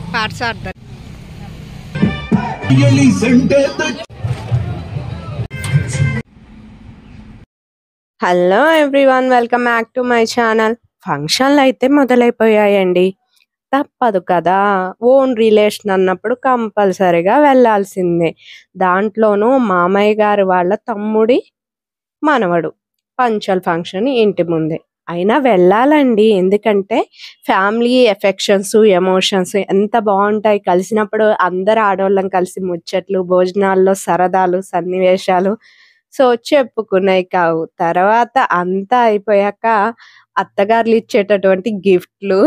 పార్సార్థ hello everyone welcome back to my channel ఫంక్షన్లు అయితే మొదలైపోయాయండి తప్పదు కదా ఓన్ రిలేషన్ అన్నప్పుడు కంపల్సరీగా వెళ్ళాల్సిందే దాంట్లోనూ మామయ్య గారు వాళ్ళ తమ్ముడి మనవడు పంచల్ ఫంక్షన్ ఇంటి ముందే అయినా వెళ్ళాలండి ఎందుకంటే ఫ్యామిలీ ఎఫెక్షన్స్ ఎమోషన్స్ ఎంత బాగుంటాయి కలిసినప్పుడు అందరు ఆడవాళ్ళం కలిసి ముచ్చట్లు భోజనాల్లో సరదాలు సన్నివేశాలు సో చెప్పుకున్నాయి కావు తర్వాత అంతా అయిపోయాక అత్తగారులు ఇచ్చేటటువంటి గిఫ్ట్లు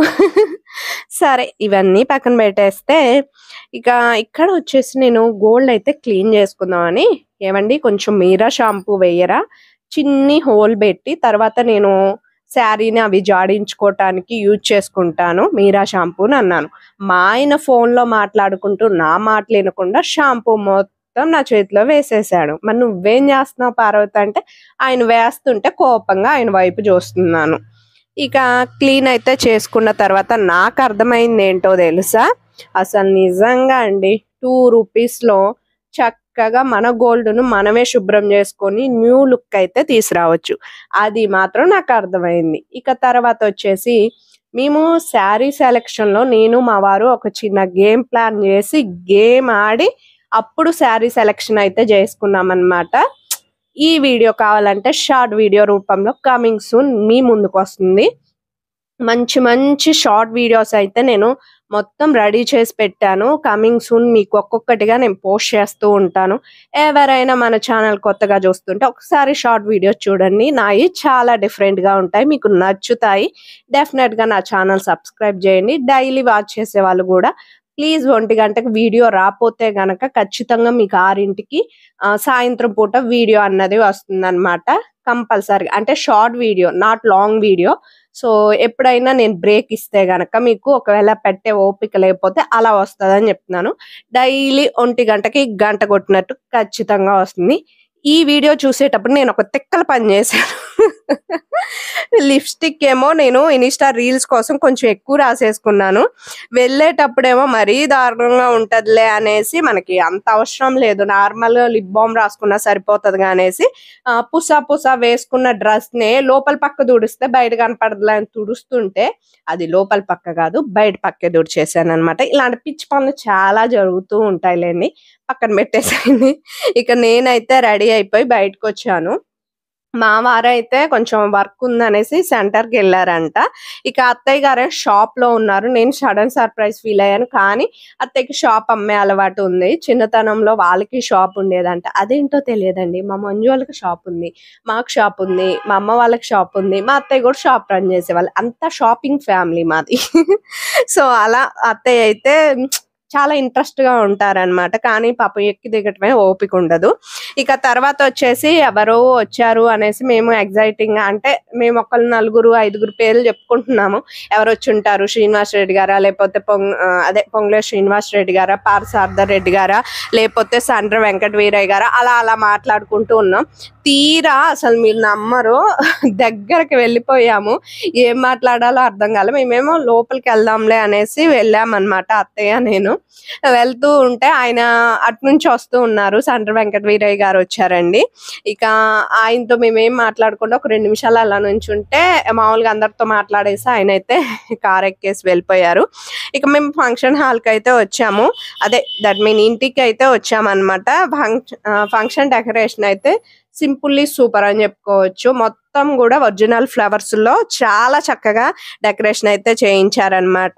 సరే ఇవన్నీ పక్కన పెట్టేస్తే ఇక ఇక్కడ వచ్చేసి నేను గోల్డ్ అయితే క్లీన్ చేసుకుందామని ఏమండి కొంచెం మీరా షాంపూ వేయరా చిన్ని హోల్ పెట్టి తర్వాత నేను శారీని అవి జాడించుకోవటానికి యూజ్ చేసుకుంటాను మీరా షాంపూని అన్నాను మా ఆయన ఫోన్లో మాట్లాడుకుంటూ నా మాటలు వినకుండా షాంపూ మొత్తం నా చేతిలో వేసేసాడు మరి నువ్వేం చేస్తున్నావు పార్వతి అంటే ఆయన వేస్తుంటే కోపంగా ఆయన వైపు చూస్తున్నాను ఇక క్లీన్ అయితే చేసుకున్న తర్వాత నాకు అర్థమైంది ఏంటో తెలుసా అసలు నిజంగా అండి టూ రూపీస్లో చక్కగా మన గోల్డ్ను మనమే శుభ్రం చేసుకొని న్యూ లుక్ అయితే తీసుకురావచ్చు అది మాత్రం నాకు అర్థమైంది ఇక తర్వాత వచ్చేసి మేము శారీ సెలెక్షన్లో నేను మా వారు ఒక చిన్న గేమ్ ప్లాన్ చేసి గేమ్ ఆడి అప్పుడు శారీ సెలెక్షన్ అయితే చేసుకున్నాం అన్నమాట ఈ వీడియో కావాలంటే షార్ట్ వీడియో రూపంలో కమింగ్ సూన్ మీ ముందుకు వస్తుంది మంచి మంచి షార్ట్ వీడియోస్ అయితే నేను మొత్తం రెడీ చేసి పెట్టాను కమింగ్ సూన్ మీకు ఒక్కొక్కటిగా నేను పోస్ట్ చేస్తూ ఉంటాను ఎవరైనా మన ఛానల్ కొత్తగా చూస్తుంటే ఒకసారి షార్ట్ వీడియోస్ చూడండి నాయి చాలా డిఫరెంట్ గా ఉంటాయి మీకు నచ్చుతాయి డెఫినెట్ గా నా ఛానల్ సబ్స్క్రైబ్ చేయండి డైలీ వాచ్ చేసే వాళ్ళు కూడా ప్లీజ్ ఒంటి గంటకు వీడియో రాపోతే గనక ఖచ్చితంగా మీకు ఆరింటికి ఆ, సాయంత్రం పూట వీడియో అన్నది వస్తుంది అనమాట కంపల్సరీగా అంటే short video not long video so ఎప్పుడైనా నేను బ్రేక్ ఇస్తే గనక మీకు ఒకవేళ పెట్టే ఓపిక లేకపోతే అలా వస్తుందని చెప్తున్నాను డైలీ ఒంటి గంటకి గంట కొట్టినట్టు ఖచ్చితంగా వస్తుంది ఈ వీడియో చూసేటప్పుడు నేను ఒక తిక్కల పని చేశాను లిప్స్టిక్ ఏమో నేను ఇన్స్టా రీల్స్ కోసం కొంచెం ఎక్కువ రాసేసుకున్నాను వెళ్ళేటప్పుడేమో మరీ దారుణంగా ఉంటదిలే అనేసి మనకి అంత అవసరం లేదు నార్మల్ లిప్ బామ్ రాసుకున్నా సరిపోతుంది అనేసి ఆ, పుసా పుసా వేసుకున్న డ్రెస్ నే లోపల పక్క తుడిస్తే బయట కనపడదులే అని తుడుస్తుంటే అది లోపల పక్క కాదు బయట పక్కే తుడిచేసాను అనమాట ఇలాంటి పిచ్చి పనులు చాలా జరుగుతూ ఉంటాయిలేండి పక్కన పెట్టేసాయండి ఇక నేనైతే రెడీ అయిపోయి బయటకు వచ్చాను మా వారైతే కొంచెం వర్క్ ఉందనేసి సెంటర్ కి వెళ్ళారంట ఇక అత్తయ్య గారే షాప్ లో ఉన్నారు నేను సడన్ సర్ప్రైజ్ ఫీల్ అయ్యాను కానీ అత్తయ్యకి షాప్ అమ్మే అలవాటు ఉంది చిన్నతనంలో వాళ్ళకి షాప్ ఉండేదంట అదేంటో తెలియదండి మా మంజు వాళ్ళకి షాప్ ఉంది మాకు షాప్ ఉంది మా అమ్మ వాళ్ళకి షాప్ ఉంది మా అత్తయ్య కూడా షాప్ రన్ చేసేవాళ్ళు అంతా షాపింగ్ ఫ్యామిలీ మాది సో అలా అత్తయ్య అయితే చాలా ఇంట్రెస్ట్ గా ఉంటారన్నమాట కానీ పాపం ఎక్కి దిగటమే ఓపిక ఉండదు ఇక తర్వాత వచ్చేసి ఎవరో వచ్చారు అనేసి మేము ఎగ్జైటింగ్ గా అంటే మేము ఒకళ్ళు నలుగురు ఐదుగురు పేర్లు చెప్పుకుంటున్నాము ఎవరు వచ్చి ఉంటారు శ్రీనివాస్ రెడ్డి గారా లేకపోతే పొంగ్ ఆ, అదే పొంగులే శ్రీనివాస్ రెడ్డి గారా పార్సార్థ రెడ్డి గారా లేకపోతే సండ్ర వెంకట వీరయ్య గారా అలా అలా మాట్లాడుకుంటూ ఉన్నాం తీరా అసలు మీరు నమ్మరు దగ్గరికి వెళ్ళిపోయాము ఏం మాట్లాడాలో అర్థం కాలే మేమేమో లోపలికి వెళ్దాంలే అనేసి వెళ్ళామన్నమాట అత్తయ్య నేను వెళ్తూ ఉంటే ఆయన అటు నుంచి వస్తూ ఉన్నారు సండ్ర వెంకట వీరయ్య గారు వచ్చారండి ఇక ఆయనతో మేమేం మాట్లాడకుండా ఒక రెండు నిమిషాలు అలా నుంచి ఉంటే మామూలుగా అందరితో మాట్లాడేసి ఆయన అయితే కార్ ఎక్కేసి వెళ్ళిపోయారు ఇక మేము ఫంక్షన్ హాల్కి అయితే వచ్చాము అదే దట్ మీన్ ఇంటికి అయితే వచ్చామన్నమాట ఫంక్షన్ డెకరేషన్ అయితే సింపుల్లీ సూపర్ అని చెప్పుకోవచ్చు మొత్తం కూడా ఒరిజినల్ ఫ్లవర్స్ లో చాలా చక్కగా డెకరేషన్ అయితే చేయించారనమాట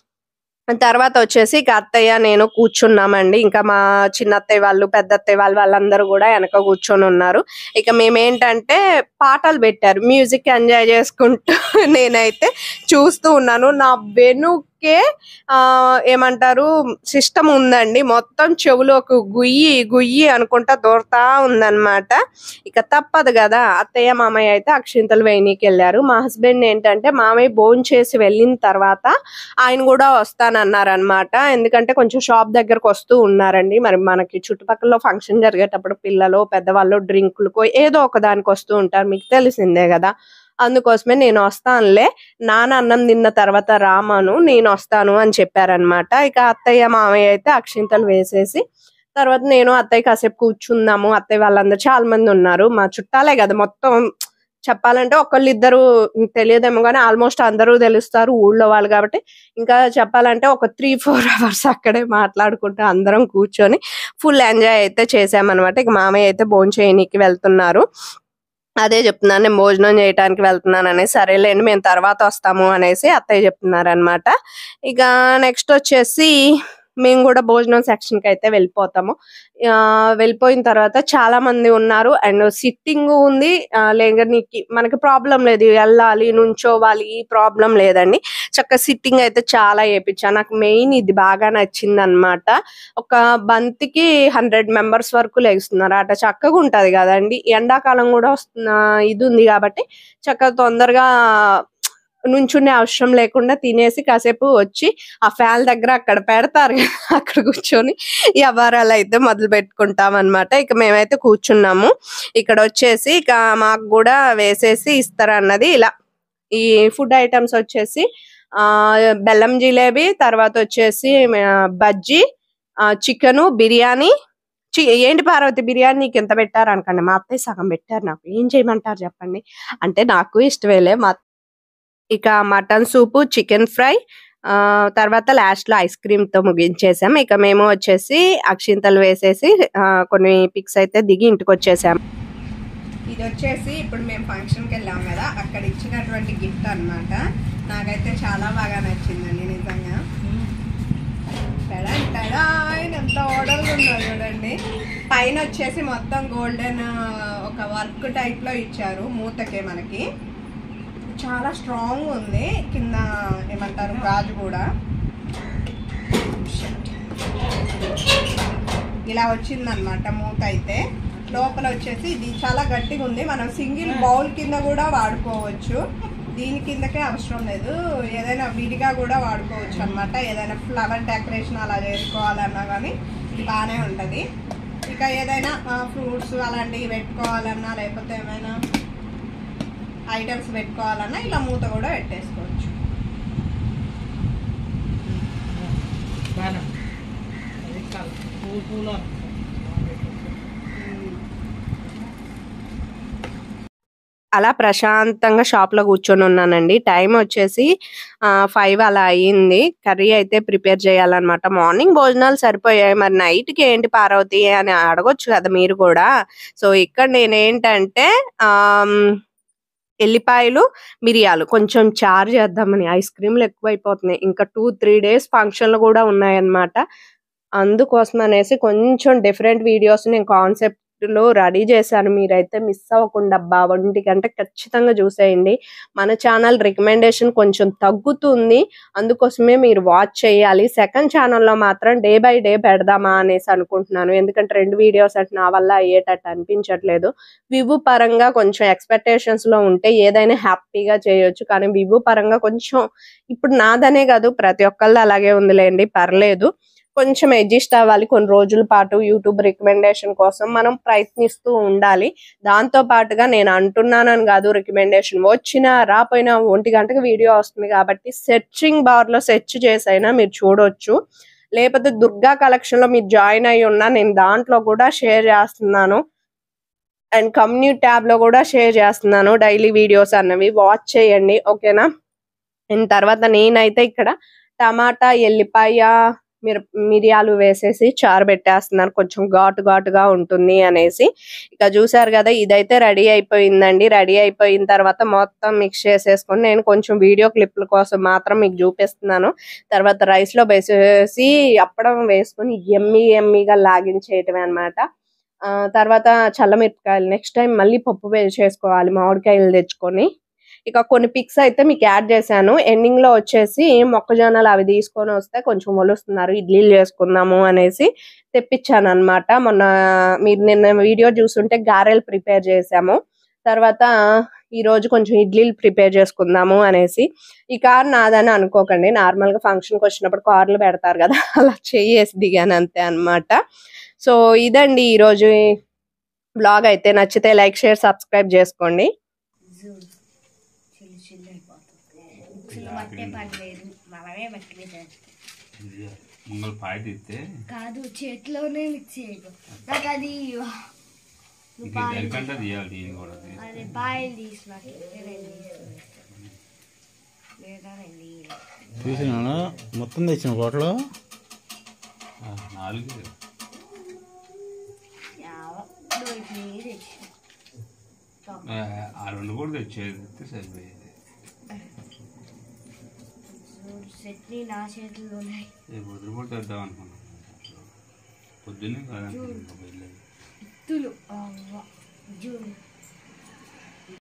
తర్వాత వచ్చేసి ఇక అత్తయ్య నేను కూర్చున్నామండి ఇంకా మా చిన్న అత్తయ్య వాళ్ళు పెద్ద అత్తయ్య వాళ్ళు వాళ్ళందరూ కూడా వెనక కూర్చొని ఉన్నారు ఇక మేమేంటంటే పాటలు పెట్టారు మ్యూజిక్ ఎంజాయ్ చేసుకుంటూ నేనైతే చూస్తూ ఉన్నాను నా వెనుకే ఆ ఏమంటారు సిస్టమ్ ఉందండి మొత్తం చెవులోకి గుయ్యి గుయ్యి అనుకుంటా దూరతా ఉందన్నమాట ఇక తప్పదు కదా అత్తయ్య మామయ్య అయితే అక్షింతలు వేయనీకి వెళ్ళారు మా హస్బెండ్ ఏంటంటే మామయ్య భోజనం చేసి వెళ్ళిన తర్వాత ఆయన కూడా వస్తానన్నారనమాట ఎందుకంటే కొంచెం షాప్ దగ్గరకు వస్తూ ఉన్నారండి మరి మనకి చుట్టుపక్కల ఫంక్షన్ జరిగేటప్పుడు పిల్లలు పెద్దవాళ్ళు డ్రింకులకు ఏదో ఒక దానికి వస్తూ ఉంటారు మీకు తెలిసిందే కదా అందుకోసమే నేను వస్తానులే నాన్న అన్నం తిన్న తర్వాత రామాను నేను వస్తాను అని చెప్పారనమాట ఇక అత్తయ్య మామయ్య అయితే అక్షింతలు వేసేసి తర్వాత నేను అత్తయ్య కాసేపు కూర్చుందాము అత్తయ్య వాళ్ళందరూ చాలా మంది ఉన్నారు మా చుట్టాలే కదా మొత్తం చెప్పాలంటే ఒకళ్ళు ఇద్దరు తెలియదేమో కానీ ఆల్మోస్ట్ అందరూ తెలుస్తారు ఊళ్ళో వాళ్ళు కాబట్టి ఇంకా చెప్పాలంటే ఒక త్రీ ఫోర్ అవర్స్ అక్కడే మాట్లాడుకుంటూ అందరం కూర్చొని ఫుల్ ఎంజాయ్ అయితే చేసామన్నమాట ఇక మామయ్య అయితే భోజనం చేయనీకి వెళ్తున్నారు అదే చెప్తున్నాను నేను భోజనం చేయడానికి వెళ్తున్నాను అనేసి సరేలేండి మేము తర్వాత వస్తాము అనేసి అత్తయ్య చెప్తున్నారు అనమాట ఇక నెక్స్ట్ వచ్చేసి మేము కూడా భోజనం సెక్షన్ కి అయితే వెళ్ళిపోతాము ఆ, వెళ్ళిపోయిన తర్వాత చాలా మంది ఉన్నారు అండ్ సిట్టింగ్ ఉంది ఆ, లేగనీకి మనకి ప్రాబ్లం లేదు వెళ్ళాలి నుంచోవాలి ఈ ప్రాబ్లం లేదండి చక్క సిట్టింగ్ అయితే చాలా వేయించా నాకు మెయిన్ ఇది బాగా నచ్చింది అనమాట ఒక బంతికి హండ్రెడ్ మెంబర్స్ వరకు లేస్తున్నారు అట చక్కగా ఉంటది కదండి ఎండాకాలం కూడా వస్తున్న ఇది ఉంది కాబట్టి చక్కగా తొందరగా నుంచునే అవసరం లేకుండా తినేసి కాసేపు వచ్చి ఆ ఫ్యాన్ దగ్గర అక్కడ పెడతారు కదా, అక్కడ కూర్చొని వ్యవహారాలు అయితే మొదలు పెట్టుకుంటాం అనమాట ఇక మేమైతే కూర్చున్నాము ఇక్కడ వచ్చేసి ఇక మాకు కూడా వేసేసి ఇస్తారన్నది ఇలా ఈ ఫుడ్ ఐటమ్స్ వచ్చేసి ఆ బెల్లం జిలేబీ తర్వాత వచ్చేసి ఆ, బజ్జీ చికెన్ బిర్యానీ చి ఏంటి పార్వతి బిర్యానీ నీకు ఎంత పెట్టారు అనుకోండి మా అత్తయ్య సగం పెట్టారు నాకు ఏం చేయమంటారు చెప్పండి అంటే నాకు ఇష్టమేలే మా ఇక మటన్ సూపు చికెన్ ఫ్రై ఆ తర్వాత లాస్ట్ లో ఐస్ క్రీమ్ తో ముగించేసాం ఇక మేము వచ్చేసి అక్షింతలు వేసేసి ఆ, కొన్ని పిక్స్ అయితే దిగి ఇంటికి వచ్చేసాం ఇది వచ్చేసి ఇప్పుడు మేము ఫంక్షన్ కి వెళ్ళాం కదా అక్కడ ఇచ్చినటువంటి గిఫ్ట్ అన్నమాట నాకైతే చాలా బాగా నచ్చిందండి నిజంగా టడాయ్ టడాయ్ ఎంత ఓడలుగా ఉందో చూడండి పైన వచ్చేసి మొత్తం గోల్డెన్ ఒక వర్క్ టైప్ లో ఇచ్చారు మూతకే మనకి చాలా స్ట్రాంగ్ ఉంది కింద ఏమంటారు గాజు కూడా ఇలా వచ్చిందనమాట మూత అయితే లోపల వచ్చేసి ఇది చాలా గట్టిగా ఉంది మనం సింగిల్ బౌల్ కింద కూడా వాడుకోవచ్చు దీని కిందకే అవసరం లేదు ఏదైనా విడిగా కూడా వాడుకోవచ్చు అన్నమాట ఏదైనా ఫ్లవర్ డెకరేషన్ అలా చేసుకోవాలన్నా కానీ ఇది బాగానే ఉంటుంది ఇక ఏదైనా ఫ్రూట్స్ అలాంటివి పెట్టుకోవాలన్నా లేకపోతే ఏమైనా ఐటమ్స్ పెట్టుకోవాలన్నా ఇలా మూత కూడా పెట్టేసుకోవచ్చు బాగా అది కాదు పువ్వు పూలు అలా ప్రశాంతంగా షాప్ లో కూర్చొని ఉన్నానండి టైం వచ్చేసి ఫైవ్ అలా అయ్యింది కర్రీ అయితే ప్రిపేర్ చేయాలన్నమాట మార్నింగ్ భోజనాలు సరిపోయాయి మరి నైట్ కి ఏంటి పార్వతి అని అడగొచ్చు కదా మీరు కూడా సో ఇక్కడ నేను ఏంటంటే ఆమ్, ఎల్లిపాయలు మిరియాలు కొంచెం చారు చేద్దామని ఐస్ క్రీమ్లు ఎక్కువైపోతున్నాయి ఇంకా టూ త్రీ డేస్ ఫంక్షన్లు కూడా ఉన్నాయన్నమాట అందుకోసం అనేసి కొంచెం డిఫరెంట్ వీడియోస్ నేను కాన్సెప్ట్ లో రెడీ చేశాను మీరైతే మిస్ అవ్వకుండా అబ్బా ఒంటి గంట ఖచ్చితంగా చూసేయండి మన ఛానల్ రికమెండేషన్ కొంచెం తగ్గుతుంది అందుకోసమే మీరు వాచ్ చేయాలి సెకండ్ ఛానల్లో మాత్రం డే బై డే పెడదామా అనేసి అనుకుంటున్నాను ఎందుకంటే రెండు వీడియోస్ అంటే నా వల్ల అయ్యేటట్టు అనిపించట్లేదు వివు పరంగా కొంచెం ఎక్స్పెక్టేషన్స్ లో ఉంటే ఏదైనా హ్యాపీగా చేయొచ్చు కానీ వివు పరంగా కొంచెం ఇప్పుడు నాదనే కాదు ప్రతి ఒక్కళ్ళు అలాగే ఉందిలేండి పర్లేదు కొంచెం అడ్జస్ట్ అవ్వాలి కొన్ని రోజుల పాటు యూట్యూబ్ రికమెండేషన్ కోసం మనం ప్రయత్నిస్తూ ఉండాలి దాంతో పాటుగా నేను అంటున్నానని కాదు రికమెండేషన్ వచ్చినా రాపోయినా ఒంటి గంటకి వీడియో వస్తుంది కాబట్టి సెర్చింగ్ బార్ లో సెర్చ్ చేసైనా మీరు చూడొచ్చు లేకపోతే దుర్గా కలెక్షన్ లో మీరు జాయిన్ అయి ఉన్నా నేను దాంట్లో కూడా షేర్ చేస్తున్నాను అండ్ కమ్యూనిటీ ట్యాబ్ లో కూడా షేర్ చేస్తున్నాను డైలీ వీడియోస్ అన్నవి వాచ్ చేయండి ఓకేనా అండ్ తర్వాత నేనైతే ఇక్కడ టమాటా ఎల్లిపాయ మిర మిరియాలు వేసేసి చారు పెట్టేస్తున్నారు కొంచెం ఘాటు ఘాటుగా ఉంటుంది అనేసి ఇక చూసారు కదా ఇదైతే రెడీ అయిపోయిందండి రెడీ అయిపోయిన తర్వాత మొత్తం మిక్స్ చేసేసుకొని నేను కొంచెం వీడియో క్లిప్ల కోసం మాత్రం మీకు చూపిస్తున్నాను తర్వాత రైస్ లో వేసేసి అప్పడం వేసుకొని ఎమ్మి ఎమ్మిగా లాగించేయటమే అన్నమాట ఆ తర్వాత చల్లమిరపకాయలు నెక్స్ట్ టైం మళ్ళీ పప్పు వే- చేసుకోవాలి మామిడికాయలు తెచ్చుకొని ఇక కొన్ని పిక్స్ అయితే మీకు యాడ్ చేశాను ఎండింగ్ లో వచ్చేసి మొక్కజొన్నలు అవి తీసుకొని వస్తే కొంచెం ఒలుస్తున్నారు ఇడ్లీలు చేసుకుందాము అనేసి తెప్పించాను అన్నమాట మొన్న మీరు నిన్న వీడియో చూస్తుంటే గారెలు ప్రిపేర్ చేసాము తర్వాత ఈ రోజు కొంచెం ఇడ్లీలు ప్రిపేర్ చేసుకుందాము అనేసి ఈ కార్ నాదని అనుకోకండి నార్మల్ గా ఫంక్షన్ కి వచ్చినప్పుడు కార్లు పెడతారు కదా అలా చేసి దిగాను అంతే అన్నమాట సో ఇదండి ఈ రోజు బ్లాగ్ అయితే నచ్చితే లైక్ షేర్ సబ్స్క్రైబ్ చేసుకోండి పట్టే పని లేదు మనమే పట్టి ఇది ముంగల్ పాయ తీస్తే కాదు చేతిలోనే మిక్స్ చేయకు నాకు అది ఇది దరికంటే తీయాలి దీన్ని కూడా అది పాయలు తీసి నాకు ఇస్తే నేను తీసుకున్నాను లేదా నేను తీయను. తీసినాను మొత్తం తెచ్చిన కోటలో ఆ, నాలుగు యావ నువ్వు ఇప్పుడు ఏ తెచ్చు ఆ, ఆ రెండు కూడా తెచ్చేది సరిపోయేది చట్నీ నా చేతిలో ఉన్నాయి రేపు వదిలి కూడా తెద్దాం అనుకున్నాను పొద్దున్నే కాదనుకున్నాను వెళ్ళేది తులు అవ్వ జూడు